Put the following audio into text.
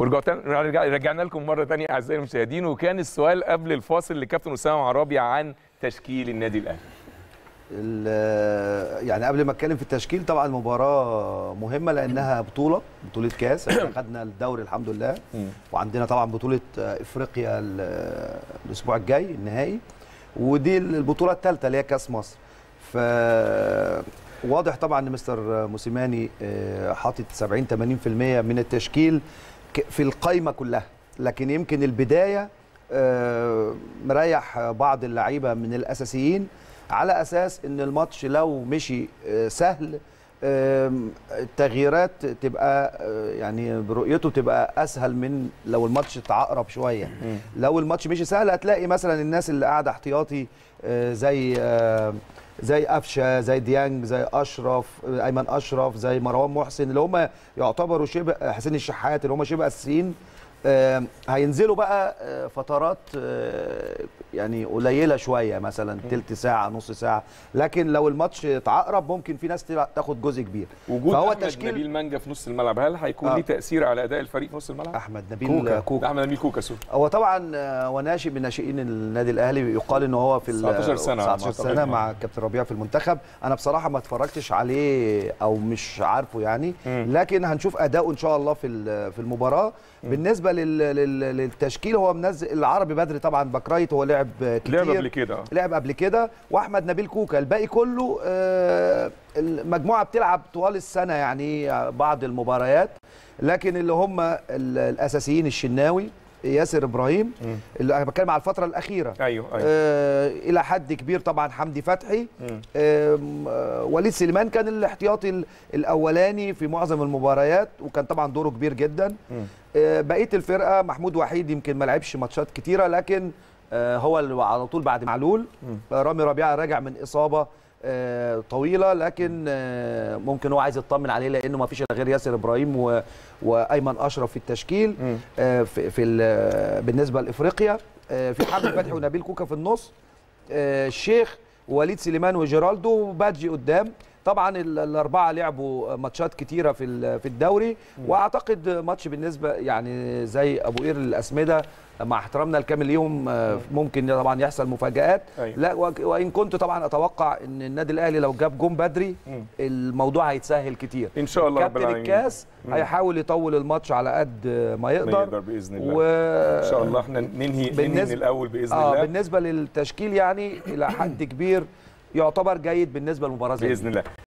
ورجعنا رجع- رجعنا لكم مره ثانيه اعزائي المشاهدين وكان السؤال قبل الفاصل لكابتن اسامه عرابي عن تشكيل النادي الاهلي ال- يعني قبل ما اتكلم في التشكيل طبعا المباراه مهمه لانها بطوله بطوله كاس احنا خدنا الدوري الحمد لله وعندنا طبعا بطوله آه، افريقيا ال- الاسبوع الجاي النهائي ودي البطوله الثالثه اللي هي كاس مصر ف واضح طبعا ان مستر موسيماني آه، حاطط 70 80% من التشكيل ك- في القايمه كلها لكن يمكن البدايه آه، مريح بعض اللعيبه من الاساسيين على اساس ان الماتش لو مشي آه، سهل آم، التغييرات تبقى آه، يعني برؤيته تبقى اسهل من لو الماتش اتعقرب شويه لو الماتش مشي سهل هتلاقي مثلا الناس اللي قاعده احتياطي آه، زي آه، زي قفشه زي ديانج زي اشرف آه، ايمن اشرف زي مروان محسن اللي هم يعتبروا شبه حسين الشحات اللي هم شبه اساسيين آه، هينزلوا بقى آه، فترات آه، يعني قليله شويه مثلا تلت ساعه نص ساعه لكن لو الماتش اتعقرب ممكن في ناس تلع- تاخد جزء كبير وجود فهو احمد التشكيل- نبيل مانجا في نص الملعب هل هيكون آه. ليه تاثير على اداء الفريق في نص الملعب احمد نبيل كوكا, كوكا. احمد نبيل كوكا سوري هو طبعا آه، هو ناشئ من ناشئين النادي الاهلي يقال ان هو في ال 19 سنة على ما 19 أعتقد. سنه مع كابتن ربيع في المنتخب انا بصراحه ما اتفرجتش عليه او مش عارفه يعني مم. لكن هنشوف اداؤه ان شاء الله في ال- في المباراه بالنسبه لل- لل- للتشكيل هو منزل العربي بدري طبعا باكرايت هو لعب كتير لعب قبل كده آه. لعب قبل كده واحمد نبيل كوكا الباقي كله آه، المجموعه بتلعب طوال السنه يعني بعض المباريات لكن اللي هم ال- الاساسيين الشناوي ياسر ابراهيم مم. اللي انا بتكلم على الفتره الاخيره ايوه ايوه آه الى حد كبير طبعا حمدي فتحي مم. آم، آه وليد سليمان كان الاحتياطي ال- الاولاني في معظم المباريات وكان طبعا دوره كبير جدا مم. آه، بقيه الفرقه محمود وحيد يمكن ما لعبش ماتشات كتيره لكن آه، هو اللي على طول بعد معلول آه، رامي ربيعه راجع من اصابه آه، طويله لكن آه، ممكن هو عايز يطمن عليه لانه ما فيش إلا غير ياسر ابراهيم و- وايمن اشرف في التشكيل مم. آه، في في ال- بالنسبه لافريقيا آه، في حمدي فتحي ونبيل كوكا في النص آه، الشيخ ووليد سليمان وجيرالدو وبادجي قدام طبعا ال- الاربعه لعبوا ماتشات كتيره في ال- في الدوري واعتقد ماتش بالنسبه يعني زي ابو قير الاسمده مع احترامنا الكامل ليهم آه، ممكن طبعا يحصل مفاجات أيوة. لا وك- وان كنت طبعا اتوقع ان النادي الاهلي لو جاب جون بدري مم. الموضوع هيتسهل كتير ان شاء الله رب كابتن العالمين الكاس مم. هيحاول يطول الماتش على قد ما ما يقدر يقدر باذن الله و... ان شاء الله احنا ننهي ننهي من بالنسبة- الاول باذن اه الله بالنسبه للتشكيل يعني الى حد كبير يعتبر جيد بالنسبه للمباراه زي دي. باذن الله